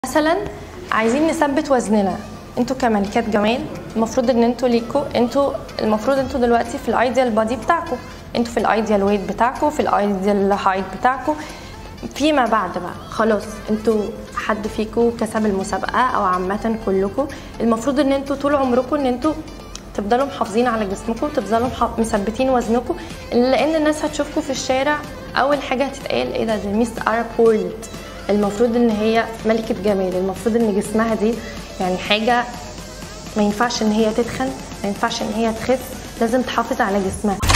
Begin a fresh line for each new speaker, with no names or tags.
مثلا عايزين نثبت وزننا انتوا كملكات جمال المفروض ان انتوا ليكوا انتوا المفروض انتوا دلوقتي في الايديال بادي بتاعكم انتوا في الايديال ويت بتاعكم في الايديال هايت بتاعكم فيما بعد بقى خلاص انتوا حد فيكم كسب المسابقه او عامه كلكم المفروض ان انتوا طول عمركم ان انتوا تفضلوا محافظين على جسمكم تفضلوا مح- مثبتين وزنكم لان الناس هتشوفكم في الشارع اول حاجه هتتقال ايه ده دي ميس ارا بورلت المفروض ان هي ملكه جمال المفروض ان جسمها دي يعني حاجه ما ينفعش ان هي تتخن ما ينفعش ان هي تخس لازم تحافظ على جسمها